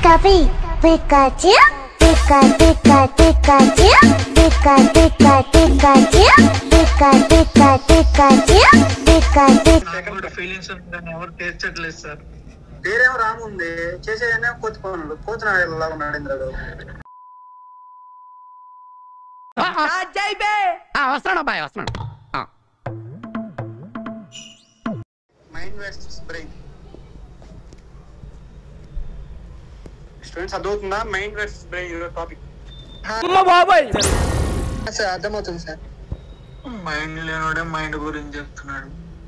Pika Pika Pikachu Pika Pika Pikachu Pika Pika Pikachu Pika Pika Pikachu Pika Pika feelings దాన్ని ఎవరు తీర్చట్లేదు sir పేరేమో రాము ఉంది చేసేదేమో కోతి పనులు కోతి నాయలా ఉన్నాడు ఇంద్రుడు వస్తున్నాడు అబ్బాయి వస్తున్నాడు ఆ. మైండ్ వర్సెస్ బ్రెయిన్ స్టూడెంట్స్ అర్థమవుతుందా mind versus brain topic sir అర్థమవుతుంది సార్ మైండ్ లేనోడే మైండ్ గురించి చెప్తున్నాడు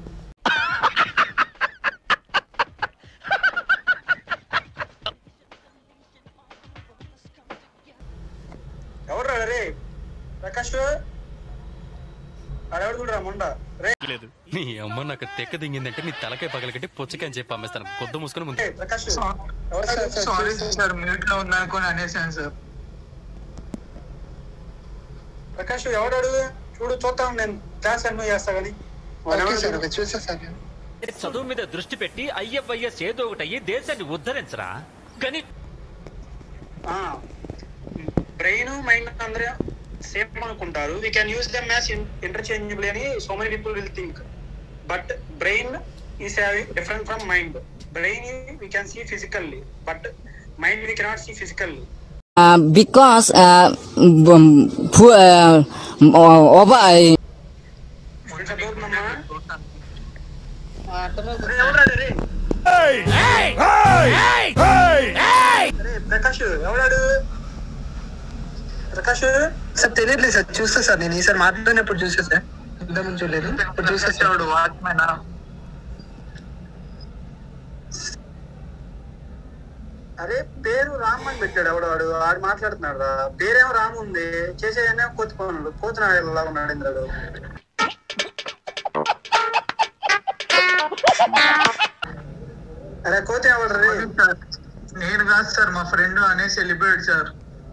ఎవరు రా రే ప్రకాష్ ఆడెవడు కూడా మొండ రే లేదు నీ అమ్మ నాకు తెక్క దింగిందంటే నీ తలకాయ పగలకట్టి పుచ్చకాయ అని చెప్పి అమ్మేస్తాను కొద్ది మూసుకొని ముందు రే, ప్రకాష్ ఎవరు sir sir sorry sir mute లో ఉందనుకొని అనేసాను సార్ ప్రకాష్ ఎవడాడు చూడు చూద్దాం నేను క్లాస్ అన్ను చేస్తా కానీ చూసా సార్ చదువు మీద దృష్టి పెట్టి ఐఎఫ్ఐఎస్ ఏదో ఒకటి అయ్యి దేశాన్ని ఉద్ధరించరా కానీ బ్రెయిన్ మైండ్ అందరూ సేమ్ అనుకుంటారు we can use them much interchangeable అని so many people will think but brain is different from mind brain we can see physically but mind we cannot see physically Uh, because uh, um, pu- uh, uh, over, uh, Prakash ఎవడాడు ప్రకాష్ sir తెలియట్లేదు sir చూస్తా sir నేను ఈసారి మాట్లాడినప్పుడు చూసా sir ఇంతకుముందు చూడలేదు ఇప్పుడు చూసా సార్ వాచ్మెన్ అరే పేరు రామ్ అని పెట్టాడు ఎవడు వాడు వాడు మాట్లాడుతున్నాడు రా పేరేమో రామ్ ఉంది చేసేదేమో కోతి పనులు కోతి నాయలా ఉన్నాడు ఇంద్రుడు అరే కోతి ఎవడు రే నేను కాదు సార్ మా ఫ్రెండ్ అనేసి వెళ్ళిపోయాడు సార్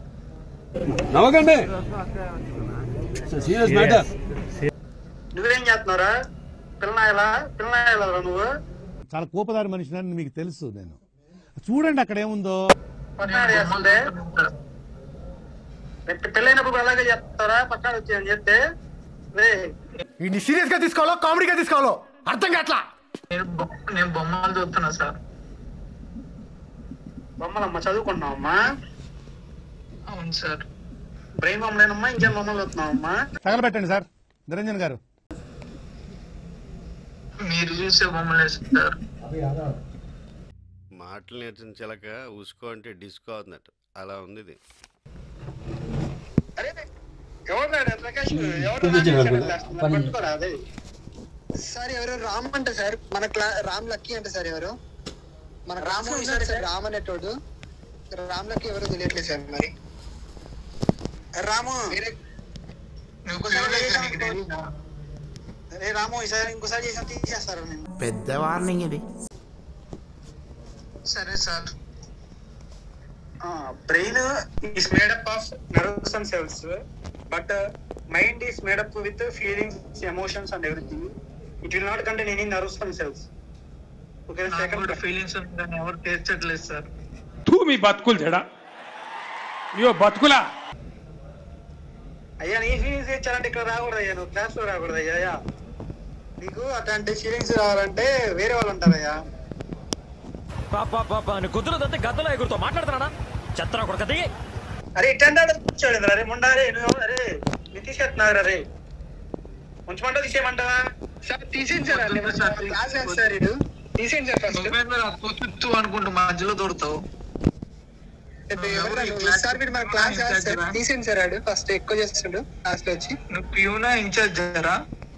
నువ్వేం చేస్తున్నారా పిల్లనాయలా పిల్లనాయలా నువ్వు చాలా కోపదారి మనిషినని మీకు తెలుసు నేను చూడండి అక్కడ ఏముందో పక్కన చేస్తుంటే రేపు పెళ్ళైనప్పుడు అలాగే చెప్తారా పక్కన వచ్చి అని చెప్తే రే వీడిని సీరియస్ గా తీసుకోవాలో కామెడీగా తీసుకోవాలో అర్థం కావట్లా నేను బొ- నేను బొమ్మలు చూస్తున్నా సార్ బొమ్మలమ్మ చదువుకున్నావమ్మా అవును సార్ బ్రెయిన్ బొమ్మలేనమ్మా ఇంకేం బొమ్మలు వస్తున్నావమ్మా తగలబెట్టండి సార్ నిరంజన్ గారు మీరు చూసే బొమ్మలే సార్ మాటలు నేర్చిన చిలక ఉసుకో అంటే డిస్కో అన్నట్టు అలా ఉంది ఇది అరే ఎవరు రాడు ప్రకాష్ ఎవరు పట్టుకోరా అదే సార్ ఎవరు రామ్ అంటే సార్ మన క్లా రామ్ లక్కీ అంటే సార్ ఎవరు మన రాము సార్ సార్ రామ్ అనేటోడు రామ్ లక్కీ ఎవరు తెలియట్లేదు సార్ మరి రాము నువ్వు చూడలేదా నీకు తెలీదా? అరే రాము ఈసారి ఇంకోసారి చేసిన తీసేస్తారు నేను పెద్ద వార్నింగ్ ఇది సరే sir brain is made up of nerves and cells but mind is made up with feelings emotions and everything it will not contain any nerves and cells okay నాకు సెకండ్ కూడా ఫీలింగ్స్ దాన్ని ఎవరు తీర్చట్లేదు సార్ తూ మీ బతుకులు తేడా ఇయో బతుకులా అయ్యా నీ ఫీలింగ్స్ ఇచ్చారంటే ఇక్కడ రాకూడదు అయ్యా నువ్వు క్లాస్ లో రాకూడదు అయ్యా అయ్యా నీకు అట్లాంటి ఫీలింగ్స్ రావాలంటే వేరే వాళ్ళు ఉంటారయ్యా కుదురదంటే గద్దలో ఎగురుతో మాట్లాడుతున్నాడా చెత్తరా కొడకది అరే ఇట్లాంటి వచ్చాడు అరే ముండారే నువ్వు అరే నితీష్ ఎత్తున్నారు అరే ఉంచమంటా తీసేయమంటావా సార్ తీసేయండి సార్ క్లాస్ ఏంటి సార్ ఇడు తీసేయండి సార్ ఫస్ట్ నువ్వేంద్ర అనుకుంటూ మధ్యలో దొరుకుతావు సార్ వీడు మన క్లాస్ కాదు సార్ తీసేయండి సార్ ఆడు ఫస్ట్ ఎక్కువ చేస్తుండు క్లాస్ లో వచ్చి నువ్వు ప్యూనా ఇన్ఛార్జ్ జరా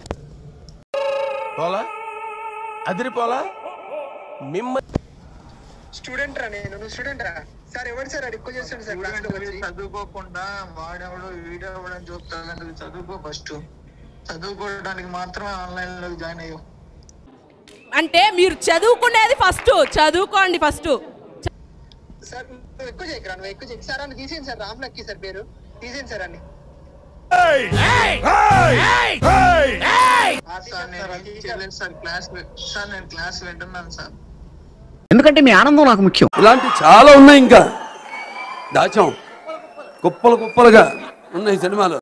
పోలా అదిరిపోలా మిమ్మ స్టూడెంట్ రా నేను నువ్వు స్టూడెంట్ రా సార్ ఎవరు సార్ ఆడు ఎక్కువ చేస్తుండు సార్ క్లాస్ లో వచ్చి చదువుకోకుండా వాడెవడో వీడెవడని చూస్తానంటే చదువుకో ఫస్ట్ చదువుకోవడానికి మాత్రమే ఆన్లైన్ లో జాయిన్ అయ్యావు అంటే మీరు చదువుకునేది ఫస్ట్ చదువుకోండి ఫస్ట్ సార్ నువ్వు ఎక్కువ చేయకరా నువ్వు ఎక్కువ చేయకు సార్ అని తీసేయండి సార్ రామ్ లక్కీ సార్ పేరు తీసేయండి సార్ అని సార్ నేను ఏం చేయలేదు సార్ క్లాస్ సార్ నేను క్లాస్ వింటున్నాను సార్ ఎందుకంటే మీ ఆనందం నాకు ముఖ్యం ఇలాంటి చాలా ఉన్నాయి ఇంకా దాచాం కుప్పలు కుప్పలుగా ఉన్నాయి సినిమాలు